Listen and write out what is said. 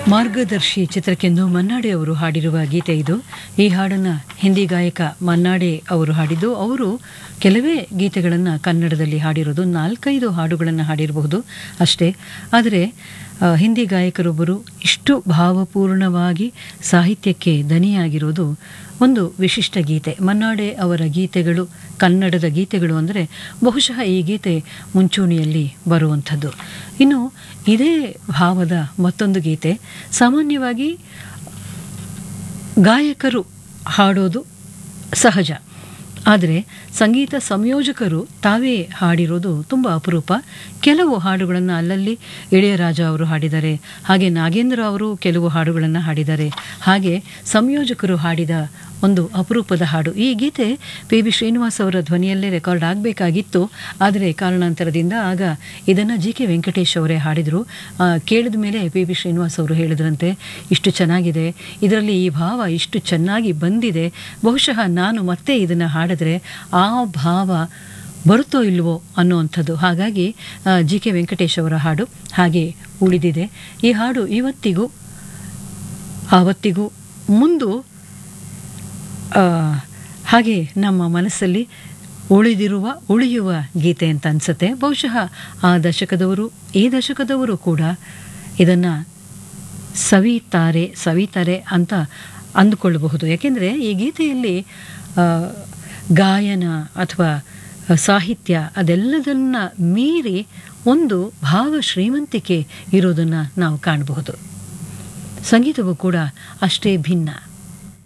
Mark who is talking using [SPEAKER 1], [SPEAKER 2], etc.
[SPEAKER 1] ಮಾರ್ಗದರ್ಶಿ ಚಿತ್ರಕ್ಕೆಂದು ಮನ್ನಾಡೆ ಅವರು ಹಾಡಿರುವ ಗೀತೆ ಇದು ಈ ಹಾಡನ್ನು ಹಿಂದಿ ಗಾಯಕ ಮನ್ನಾಡೆ ಅವರು ಹಾಡಿದ್ದು ಅವರು ಕೆಲವೇ ಗೀತೆಗಳನ್ನು ಕನ್ನಡದಲ್ಲಿ ಹಾಡಿರೋದು ನಾಲ್ಕೈದು ಹಾಡುಗಳನ್ನು ಹಾಡಿರಬಹುದು ಅಷ್ಟೇ ಆದರೆ ಆ, ಹಿಂದಿ ಗಾಯಕರೊಬ್ಬರು ಇಷ್ಟು ಭಾವಪೂರ್ಣವಾಗಿ ಸಾಹಿತ್ಯಕ್ಕೆ ದನಿಯಾಗಿರೋದು ಒಂದು ವಿಶಿಷ್ಟ ಗೀತೆ ಮನ್ನಾಡೆ ಅವರ ಗೀತೆಗಳು ಕನ್ನಡದ ಗೀತೆಗಳು ಅಂದರೆ ಬಹುಶಃ ಈ ಗೀತೆ ಮುಂಚೂಣಿಯಲ್ಲಿ ಬರುವಂಥದ್ದು ಇನ್ನು ಇದೇ ಭಾವದ ಮತ್ತೊಂದು ಗೀತೆ ಸಾಮಾನ್ಯವಾಗಿ ಗಾಯಕರು ಹಾಡೋದು ಸಹಜ ಆದರೆ ಸಂಗೀತ ಸಂಯೋಜಕರು ತಾವೇ ಹಾಡಿರೋದು ತುಂಬ ಅಪರೂಪ ಕೆಲವು ಹಾಡುಗಳನ್ನು ಅಲ್ಲಲ್ಲಿ ಇಳೆಯರಾಜ ಅವರು ಹಾಡಿದ್ದಾರೆ ಹಾಗೆ ನಾಗೇಂದ್ರ ಅವರು ಕೆಲವು ಹಾಡುಗಳನ್ನು ಹಾಡಿದ್ದಾರೆ ಹಾಗೆ ಸಂಯೋಜಕರು ಹಾಡಿದ ಒಂದು ಅಪರೂಪದ ಹಾಡು ಈ ಗೀತೆ ಪಿ ಬಿ ಶ್ರೀನಿವಾಸ್ ಅವರ ಧ್ವನಿಯಲ್ಲೇ ರೆಕಾರ್ಡ್ ಆಗಬೇಕಾಗಿತ್ತು ಆದರೆ ಕಾರಣಾಂತರದಿಂದ ಆಗ ಇದನ್ನು ಜಿ ಕೆ ವೆಂಕಟೇಶ್ ಅವರೇ ಹಾಡಿದರು ಆ, ಕೇಳಿದ ಮೇಲೆ ಪಿ ಬಿ ಶ್ರೀನಿವಾಸ್ ಅವರು ಹೇಳಿದ್ರಂತೆ ಇಷ್ಟು ಚೆನ್ನಾಗಿದೆ ಇದರಲ್ಲಿ ಈ ಭಾವ ಇಷ್ಟು ಚೆನ್ನಾಗಿ ಬಂದಿದೆ ಬಹುಶಃ ನಾನು ಮತ್ತೆ ಇದನ್ನು ಹಾಡಿದ್ರೆ ಆ ಭಾವ ಬರುತ್ತೋ ಇಲ್ವೋ ಅನ್ನುವಂಥದ್ದು ಹಾಗಾಗಿ ಜಿ ಕೆ ವೆಂಕಟೇಶ್ ಅವರ ಹಾಡು ಹಾಗೆ ಉಳಿದಿದೆ ಈ ಹಾಡು ಇವತ್ತಿಗೂ ಆವತ್ತಿಗೂ ಮುಂದು ಆ, ಹಾಗೆ ನಮ್ಮ ಮನಸ್ಸಲ್ಲಿ ಉಳಿದಿರುವ ಉಳಿಯುವ ಗೀತೆ ಅಂತ ಅನಿಸುತ್ತೆ ಬಹುಶಃ ಆ ದಶಕದವರು ಈ ದಶಕದವರು ಕೂಡ ಇದನ್ನು ಸವಿತಾರೆ ಸವಿತಾರೆ ಅಂತ ಅಂದುಕೊಳ್ಳಬಹುದು ಯಾಕೆಂದರೆ ಈ ಗೀತೆಯಲ್ಲಿ ಆ, ಗಾಯನ ಅಥವಾ ಸಾಹಿತ್ಯ ಅದೆಲ್ಲದನ್ನ ಮೀರಿ ಒಂದು ಭಾವ ಶ್ರೀಮಂತಿಕೆ ಇರೋದನ್ನು ನಾವು ಕಾಣಬಹುದು ಸಂಗೀತವು ಕೂಡ ಅಷ್ಟೇ ಭಿನ್ನ